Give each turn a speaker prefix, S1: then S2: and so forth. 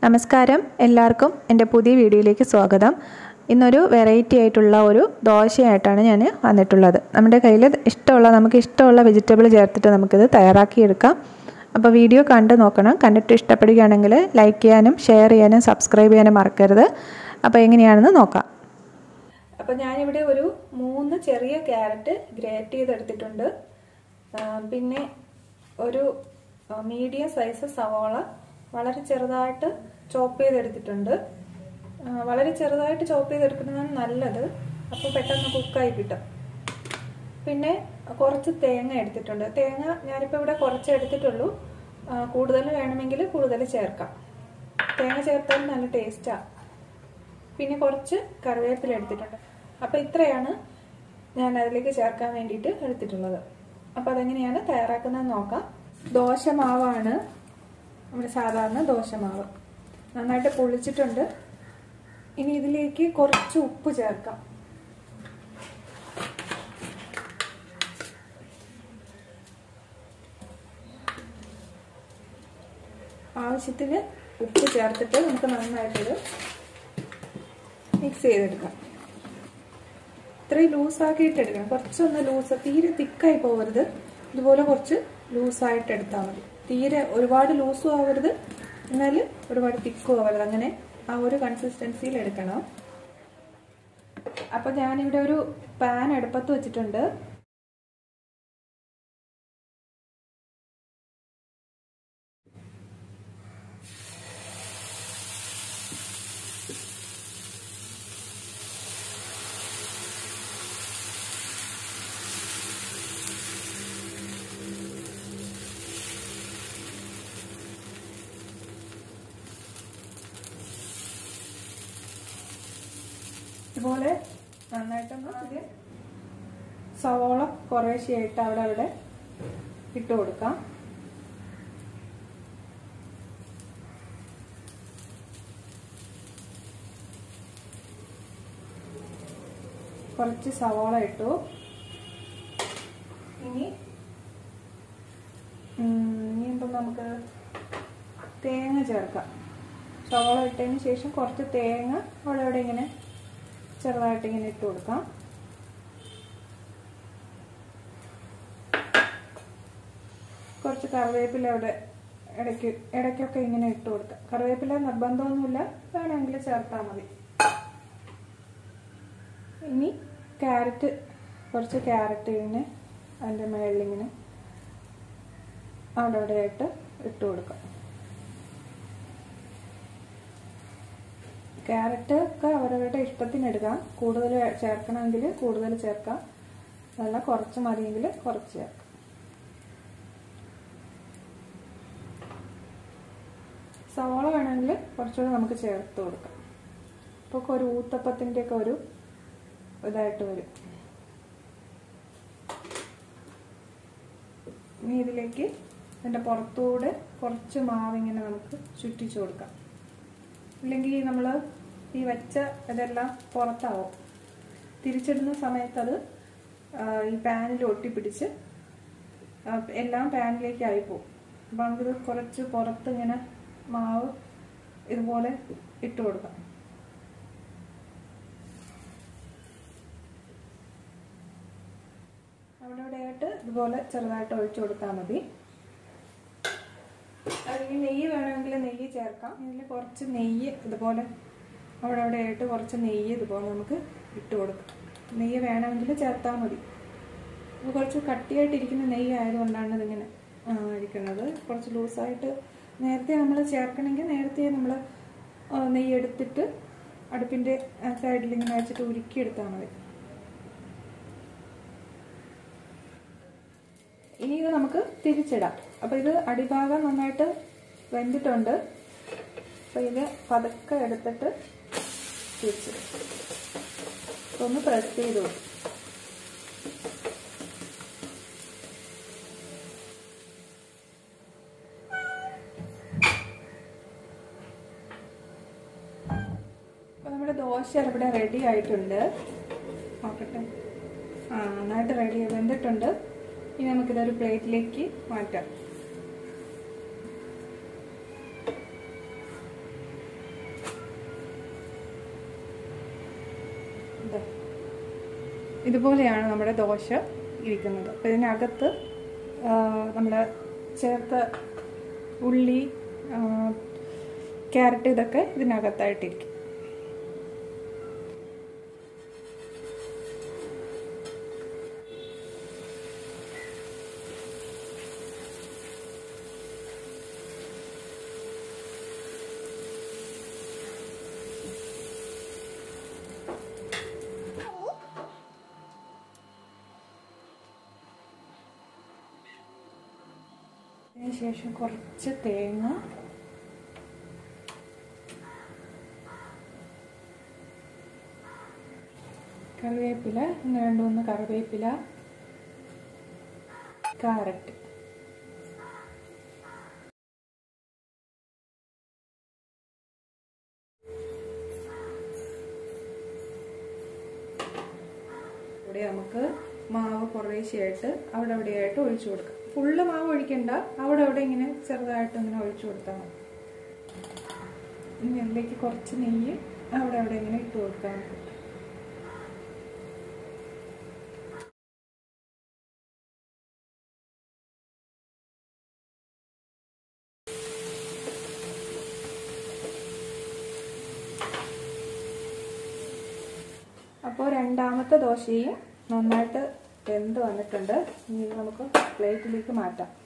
S1: നമസ്കാരം എല്ലാവർക്കും എൻ്റെ പുതിയ വീഡിയോയിലേക്ക് സ്വാഗതം ഇന്നൊരു വെറൈറ്റി ആയിട്ടുള്ള ഒരു ദോശയായിട്ടാണ് ഞാൻ വന്നിട്ടുള്ളത് നമ്മുടെ കയ്യിൽ ഇഷ്ടമുള്ള നമുക്ക് ഇഷ്ടമുള്ള വെജിറ്റബിൾ ചേർത്തിട്ട് നമുക്കിത് തയ്യാറാക്കിയെടുക്കാം അപ്പോൾ വീഡിയോ കണ്ട് നോക്കണം കണ്ടിട്ട് ഇഷ്ടപ്പെടുകയാണെങ്കിൽ ലൈക്ക് ചെയ്യാനും ഷെയർ ചെയ്യാനും സബ്സ്ക്രൈബ് ചെയ്യാനും മറക്കരുത് അപ്പോൾ എങ്ങനെയാണെന്ന് നോക്കാം അപ്പോൾ ഞാനിവിടെ ഒരു മൂന്ന് ചെറിയ ക്യാരറ്റ് ഗ്രേറ്റ് ചെയ്തെടുത്തിട്ടുണ്ട് പിന്നെ ഒരു മീഡിയം സൈസ് സവാള വളരെ ചെറുതായിട്ട് ചോപ്പ് ചെയ്തെടുത്തിട്ടുണ്ട് വളരെ ചെറുതായിട്ട് ചോപ്പ് ചെയ്തെടുക്കുന്നതാണ് നല്ലത് അപ്പോൾ പെട്ടെന്ന് കുക്കായി കിട്ടും പിന്നെ കുറച്ച് തേങ്ങ എടുത്തിട്ടുണ്ട് തേങ്ങ ഞാനിപ്പോൾ ഇവിടെ കുറച്ച് എടുത്തിട്ടുള്ളൂ കൂടുതൽ വേണമെങ്കിൽ കൂടുതൽ ചേർക്കാം തേങ്ങ ചേർത്താൽ നല്ല ടേസ്റ്റാണ് പിന്നെ കുറച്ച് കറിവേപ്പില എടുത്തിട്ടുണ്ട് അപ്പോൾ ഇത്രയാണ് ഞാൻ അതിലേക്ക് ചേർക്കാൻ വേണ്ടിയിട്ട് എടുത്തിട്ടുള്ളത് അപ്പോൾ അതെങ്ങനെയാണ് തയ്യാറാക്കുന്നത് നോക്കാം ദോശമാവാണ് നമ്മുടെ സാധാരണ ദോശമാവ് നന്നായിട്ട് പൊളിച്ചിട്ടുണ്ട് ഇനി ഇതിലേക്ക് കുറച്ച് ഉപ്പ് ചേർക്കാം ആവശ്യത്തിന് ഉപ്പ് ചേർത്തിട്ട് നമുക്ക് നന്നായിട്ടൊരു മിക്സ് ചെയ്തെടുക്കാം ഇത്രയും ലൂസാക്കിയിട്ട് എടുക്കണം കുറച്ചൊന്ന് ലൂസ് തീരെ തിക്കായി പോകരുത് ഇതുപോലെ കുറച്ച് ലൂസായിട്ട് എടുത്താൽ മതി തീരെ ഒരുപാട് ലൂസും ആവരുത് എന്നാൽ ഒരുപാട് തിക്കും ആവരുത് അങ്ങനെ ആ ഒരു കൺസിസ്റ്റൻസിയിൽ എടുക്കണം അപ്പോൾ ഞാനിവിടെ ഒരു പാൻ അടുപ്പത്ത് വെച്ചിട്ടുണ്ട് ഇതുപോലെ നന്നായിട്ടൊന്ന് ഇത് സവോള കുറേശ്ശെയായിട്ട് അവിടെ അവിടെ ഇട്ട് കൊടുക്കാം കുറച്ച് സവോള ഇട്ടു ഇനി ഇനി ഇപ്പം നമുക്ക് തേങ്ങ ചേർക്കാം സവോള ഇട്ടതിന് ശേഷം കുറച്ച് തേങ്ങ അവിടെ അവിടെ ഇങ്ങനെ ചെറുതായിട്ട് ഇങ്ങനെ ഇട്ട് കൊടുക്കാം കുറച്ച് കറിവേപ്പില അവിടെ ഇടയ്ക്ക് ഇടയ്ക്കൊക്കെ ഇങ്ങനെ ഇട്ട് കൊടുക്കാം കറിവേപ്പില നിർബന്ധമൊന്നുമില്ല വേണമെങ്കിൽ ചേർത്താൽ മതി ഇനി ക്യാരറ്റ് കുറച്ച് ക്യാരറ്റ് ഇങ്ങനെ അതിൻ്റെ മുകളിലിങ്ങനെ അവിടെ അവിടെ ആയിട്ട് ഇട്ട് കൊടുക്കാം ക്യാരറ്റ് ഒക്കെ അവരവരുടെ ഇഷ്ടത്തിന് എടുക്കാം കൂടുതൽ ചേർക്കണമെങ്കിൽ കൂടുതൽ ചേർക്കാം നല്ല കുറച്ച് മതിയെങ്കിൽ കുറച്ച് ചേർക്കാം സവാള വേണമെങ്കിൽ കുറച്ചുകൂടെ നമുക്ക് ചേർത്ത് കൊടുക്കാം ഇപ്പോൾ ഒരു ഊത്തപ്പത്തിൻ്റെ ഒക്കെ ഒരു ഇതായിട്ട് വരും ഇനി ഇതിലേക്ക് ഇതിൻ്റെ പുറത്തൂടെ കുറച്ച് മാവിങ്ങനെ നമുക്ക് ചുറ്റിച്ചു കൊടുക്കാം ഇല്ലെങ്കിൽ നമ്മൾ ഈ വെച്ച ഇതെല്ലാം പുറത്താവും തിരിച്ചിടുന്ന സമയത്ത് അത് ഈ പാനിൽ ഒട്ടിപ്പിടിച്ച് എല്ലാം പാനിലേക്ക് ആയിപ്പോവും അപ്പം നമുക്കിത് കുറച്ച് പുറത്ത് ഇങ്ങനെ മാവ് ഇതുപോലെ ഇട്ട് കൊടുക്കാം അവിടെ ഇവിടെ ആയിട്ട് ഇതുപോലെ ചെറുതായിട്ട് ഒഴിച്ചു കൊടുത്താൽ മതി അല്ലെങ്കിൽ നെയ്യ് വേണമെങ്കിൽ നെയ്യ് ചേർക്കാം ഇതിൽ കുറച്ച് നെയ്യ് ഇതുപോലെ അവിടെ അവിടെ ആയിട്ട് കുറച്ച് നെയ്യ് ഇതുപോലെ നമുക്ക് ഇട്ട് കൊടുക്കാം നെയ്യ് വേണമെങ്കിൽ ചേർത്താൽ മതി ഇത് കുറച്ച് കട്ടിയായിട്ടിരിക്കുന്ന നെയ്യ് ആയതുകൊണ്ടാണ് ഇതിങ്ങനെ ഇരിക്കുന്നത് കുറച്ച് ലൂസായിട്ട് നേരത്തെ നമ്മൾ ചേർക്കണമെങ്കിൽ നേരത്തെ നമ്മൾ നെയ്യ് എടുത്തിട്ട് അടുപ്പിൻ്റെ സൈഡിൽ ഇങ്ങനെ വെച്ചിട്ട് ഉരുക്കിയെടുത്താൽ മതി ഇനി ഇത് നമുക്ക് തിരിച്ചിടാം അപ്പോൾ ഇത് അടിഭാഗം നന്നായിട്ട് വെന്തിട്ടുണ്ട് അപ്പോൾ ഇത് പതുക്കെ എടുത്തിട്ട് തിരിച്ചിടും ഒന്ന് പ്രസ് ചെയ്തു അപ്പോൾ നമ്മുടെ ദോശ ഇവിടെ റെഡി ആയിട്ടുണ്ട് നോക്കട്ടെ ആ നന്നായിട്ട് റെഡി വെന്തിട്ടുണ്ട് ഇനി നമുക്കിതൊരു പ്ലേറ്റിലേക്ക് മാറ്റാം ദേ. ഇതുപോലെയാണ് നമ്മുടെ ദോശ ഇരിക്കുന്നത് അപ്പോൾ ഇതിനകത്ത് നമ്മൾ ചേർത്ത ഉള്ളി ആ, ക്യാരറ്റ് ഇതൊക്കെ ഇതിനകത്തായിട്ടിരിക്കും അതിനുശേഷം കുറച്ച് തേങ്ങ കറിവേപ്പില ഒന്ന് രണ്ട് മൂന്ന് കറിവേപ്പില കാരറ്റ് ഇവിടെ നമുക്ക് മാവ് കുറേശ്ശെയായിട്ട് അവിടെ അവിടെയായിട്ട് ഒഴിച്ചു കൊടുക്കാം ഫുള്ള് മാവ് ഒഴിക്കണ്ട അവിടെ അവിടെ ഇങ്ങനെ ചെറുതായിട്ട് ഇങ്ങനെ ഒഴിച്ചു കൊടുത്താൽ മതി ഇനി അതിലേക്ക് കുറച്ച് നെയ്യ് അവിടെ അവിടെ ഇങ്ങനെ ഇട്ട് കൊടുക്കാൻ നമുക്ക് അപ്പോൾ രണ്ടാമത്തെ ദോശയും നന്നായിട്ട് വെന്ത് വന്നിട്ടുണ്ട് ഇനി ഇത് നമുക്ക് പ്ലേറ്റിലേക്ക് മാറ്റാം